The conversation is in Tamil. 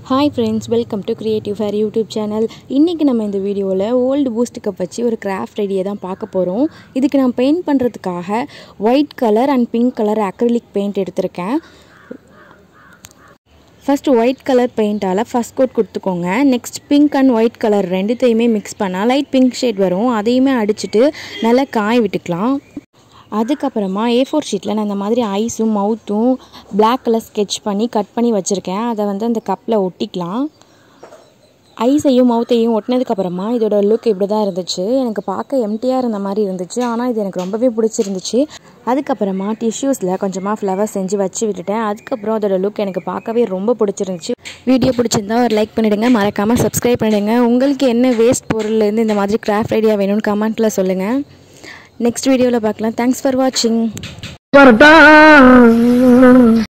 hi friends welcome to creative fair YouTube channel இன்றைக்கி நம்ம இந்த வீடியோவில் ஓல்டு பூஸ்ட் கப் வச்சு ஒரு கிராஃப்ட் ஐடியை தான் பார்க்க போகிறோம் இதுக்கு நான் பெயிண்ட் பண்ணுறதுக்காக white colour and pink colour acrylic paint எடுத்திருக்கேன் ஃபஸ்ட் ஒயிட் கலர் பெயிண்டால் ஃபஸ்ட் கோட் கொடுத்துக்கோங்க next pink and white colour ரெண்டுத்தையுமே மிக்ஸ் பண்ணால் லைட் பிங்க் ஷேட் வரும் அதையுமே அடிச்சுட்டு நல்லா காய விட்டுக்கலாம் அதுக்கப்புறமா ஏ ஃபோர் ஷீட்டில் நான் இந்த மாதிரி ஐஸும் மவுத்தும் பிளாக் கலர் ஸ்கெட்ச் பண்ணி கட் பண்ணி வச்சுருக்கேன் அதை வந்து அந்த கப்பில் ஒட்டிக்கலாம் ஐஸையும் மவுத்தையும் ஒட்டினதுக்கப்புறமா இதோட லுக் இப்படி தான் இருந்துச்சு எனக்கு பார்க்க எம்டியாக இருந்த மாதிரி இருந்துச்சு ஆனால் இது எனக்கு ரொம்பவே பிடிச்சிருந்துச்சு அதுக்கப்புறமா டிஷ்யூஸில் கொஞ்சமாக ஃப்ளவர் செஞ்சு வச்சு விட்டுட்டேன் அதுக்கப்புறம் அதோட லுக் எனக்கு பார்க்கவே ரொம்ப பிடிச்சிருந்துச்சு வீடியோ பிடிச்சிருந்தா ஒரு லைக் பண்ணிவிடுங்க மறக்காமல் சப்ஸ்கிரைப் பண்ணிவிடுங்க உங்களுக்கு என்ன வேஸ்ட் பொருள்லேருந்து இந்த மாதிரி கிராஃப்ட் ஐடியா வேணும்னு கமெண்ட்டில் சொல்லுங்கள் நெக்ஸ்ட் வீடியோவில் பார்க்கலாம் தேங்க்ஸ் ஃபார் வாட்சிங் வரட்டா